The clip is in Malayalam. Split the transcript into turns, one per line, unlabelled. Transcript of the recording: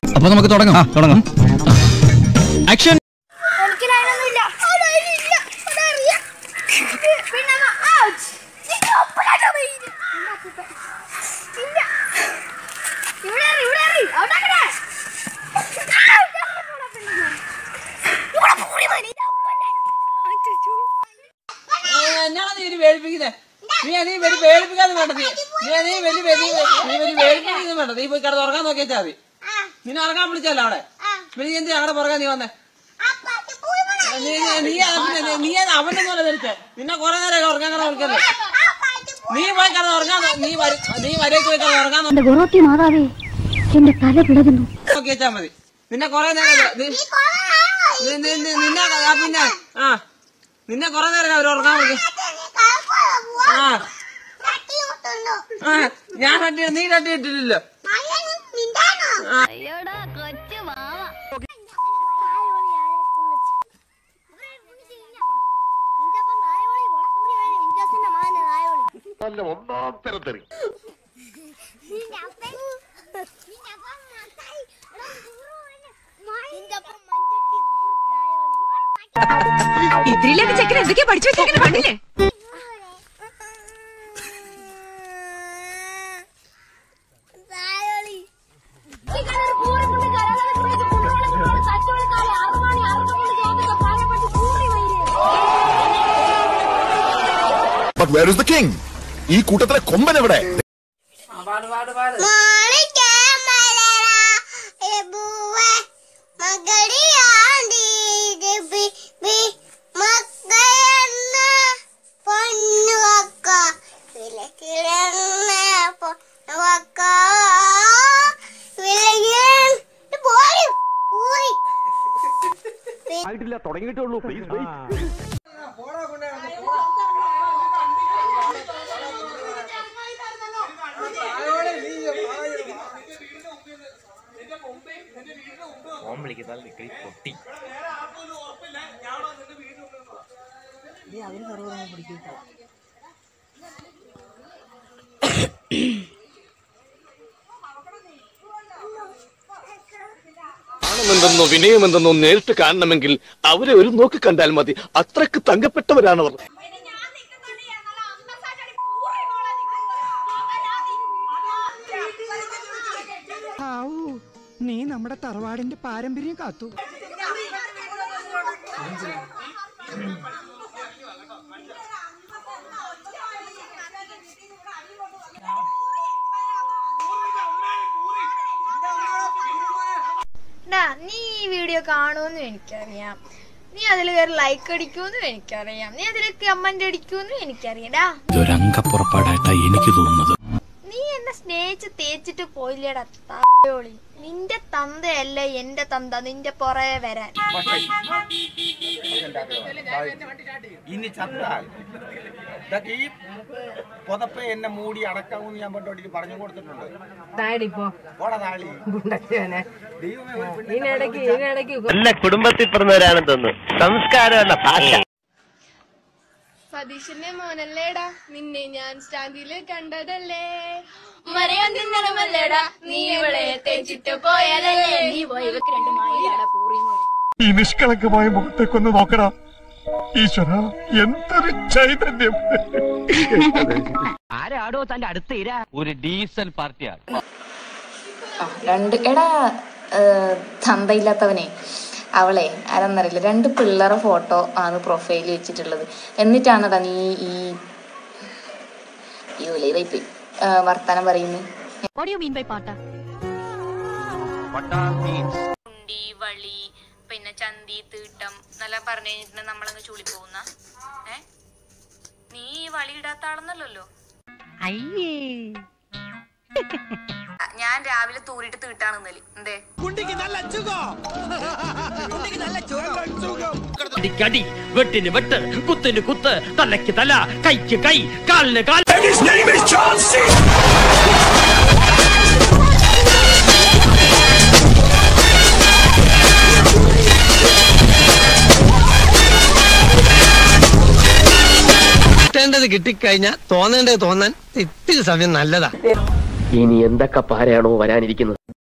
അപ്പൊ നമുക്ക് തുടങ്ങാം തുടങ്ങാം ആക്ഷൻ
എനിക്ക് ലൈനൊന്നുമില്ല ലൈനില്ല അതറിയാം പിന്നെ ഔച്ച് നിന്റെ ഒപ്പനാട്ടോ വെയില് നിന്റെ അപ്പൂപ്പൻ. ഇല്ല ഇവിടെ എറി ഇവിടെ എറി ഔട്ടാക്കണേ ഇവിടെ പൂരി മതി നിന്റെ അപ്പൻ്റെ. അച്ചച്ചോ.
എന്നാണ് നീ ഇനി പേടിപ്പിക്കുന്നെ? നീ നീ വലിയ പേടിപ്പിക്കാതെ വേണ്ട നീ നീ നീ വലിയ വലിയ നീ വലിയ പേടിപ്പിക്കുന്നു വേണ്ട നീ പോയി കിടന്ന് ഉറങ്ങാൻ നോക്കിയാ മതി നിന്നെ ഉറങ്ങാൻ വിളിച്ചല്ലോ അവിടെ പിന്നെ നീ എന്തിനാ അവിടെ പുറകെ നീ വന്നേ
അപ്പാത്തി പൂരി മതി.
നീ നീ- നീ അത് പിന്നെ നീ- നീ അത് അവന്റെ പോലെ ധരിച്ചേ നിന്നെ കുറെ നേരം ഉറങ്ങാൻ കിടന്ന് വിളിക്കല്ലേ
അപ്പാത്തി
നീ പോയി കിടന്ന് ഉറങ്ങാൻ നോ- നീ വര- നീ വരേക്ക് പോയി കിടന്ന് ഉറങ്ങാൻ നോ-
എന്റെ ഗുരുവത്തി മാതാവേ എന്റെ തല പിളകുന്നു
നോക്കി വെച്ചാ മതി നിന്നെ കുറെ നേരം ഇത്-
ഈ കൊറേ
നി- നി- നി- നിന്നെ ആ പിന്നെ ആ നിന്നെ കുറെ നേരം അവർ ഉറങ്ങാൻ വിളിക്കും
നീ കളപ്പോഴാ പോവാ
ആ
തട്ടി വിട്ടുണ്ടോ
ആ ഞാൻ തട്ടി നീ തട്ടി ഇട്ടിട്ടില്ല
മഴയൊന്നും മിണ്ടാനോ
അയ്യോടാ കൊച്ചു മാവ
നല്ല ഒന്നാം തരം തെറി
ഇത്തിരിയിലൊക്കെ ചെക്കൻ എന്തൊക്കെയാ പഠിച്ചു വെച്ചേക്കണേ കണ്ടില്ലേ
but where is the king ഈ കൂട്ടത്തിലെ കൊമ്പൻ എവിടെ
പാട് പാട് പാട്
ആയിട്ടില്ല തുടങ്ങിയിട്ടേ ഉള്ളൂ പ്ലീസ് നാണമെന്തെന്നോ വിനയമെന്തെന്നോ നേരിട്ട് കാണണമെങ്കിൽ അവരെ ഒരു നോക്ക് കണ്ടാൽ മതി അത്രക്ക് തങ്കപ്പെട്ടവരാണവർ
നീ നമ്മുടെ തറവാടിന്റെ പാരമ്പര്യം കാത്തു
ഡാ, നീ ഈ വീഡിയോ കാണുമെന്നും എനിക്കറിയാം നീ അതിൽ കയറി ലൈക്ക് അടിക്കുമെന്നും എനിക്കറിയാം നീ അതിൽ കമന്റ് അടിക്കുമെന്നും എനിക്കറിയാം ഡാ
ഇതൊരംഗപ്പുറപ്പാടായിട്ടാ എനിക്ക് തോന്നുന്നത്
നീ എന്നെ സ്നേഹിച്ച് തേച്ചിട്ട് പോയില്ലേടാ തായോളി നിന്റെ തന്തയല്ല എന്റെ തന്ത നിന്റെ പുറകെ വരാൻ
ഇനി ചത്താൽ ഇതൊക്കെ ഈ പുതപ്പ് എന്നെ മൂടി അടക്കാമെന്ന് ഞാൻ പണ്ടോട്ടിക്ക് പറഞ്ഞു കൊടുത്തിട്ടുണ്ട് പോടാ താളി ദൈവമേ ഒരു പെണ്ണിനെ
നല്ല കുടുംബത്തിൽ പിറന്നവരാണെന്ന് തോന്നുന്നു സംസ്കാരമുള്ള ഭാഷ
സതീശന്റെ മോനല്ലേടാ നിന്നെ ഞാൻ സ്റ്റാൻഡില് കണ്ടതല്ലേ മറിയാൻ തിന്നണമല്ലേടാ നീ ഇവിടെ തേച്ചിട്ട് പോയാലല്ലേ നീ പോയി ഇവക്ക് രണ്ട് മായിലാടാ പൂറിമോ
ഈ നിഷ്കളങ്കമായ മുഖത്തേക്കൊന്ന് നോക്കടാ ഈശ്വര എന്തൊരു ചൈതന്യം
ആരാടോ തന്റെ അടുത്ത് ഇര ഒരു ഡീസൽ പാർട്ടിയാണ്
രണ്ട് എടാ തന്തയില്ലാത്തവനെ അവളെ ആരെന്നറിയില്ല രണ്ട് പിള്ളേരെ ഫോട്ടോ ആണ് പ്രൊഫൈലിൽ വെച്ചിട്ടുള്ളത് എന്നിട്ടാണടാ നീ ഈ ഈ ഒലൈവായി പോയി വർത്താനം പറയുന്നത്
What do you mean by പാട്ട
ഉണ്ടി വളി പിന്നെ ചന്തി തീട്ടം എന്നെല്ലാം പറഞ്ഞു കഴിഞ്ഞിട്ട് നമ്മളങ്ങ് ചൂളി പോകുന്ന ഏ നീ ഈ വളി ഇടാത്ത ആളെന്നല്ലോ
അയ്യേ
ഞാൻ രാവിലെ തൂറിട്ട് തീട്ടാണ് ഇന്നലെ എന്തേ
അടിക്കടി വെട്ടിന് വെട്ട് കുത്തിന് കുത്ത് തലയ്ക്ക് തല കൈക്ക് കൈ കാലിന് കാൽ
കിട്ടേണ്ടത് കിട്ടിക്കഴിഞ്ഞാൽ തോന്നേണ്ടത് തോന്നാൻ ഇത്തിരി സമയം നല്ലതാ
ഇനി എന്തൊക്കെ പാരയാണോ വരാനിരിക്കുന്നത്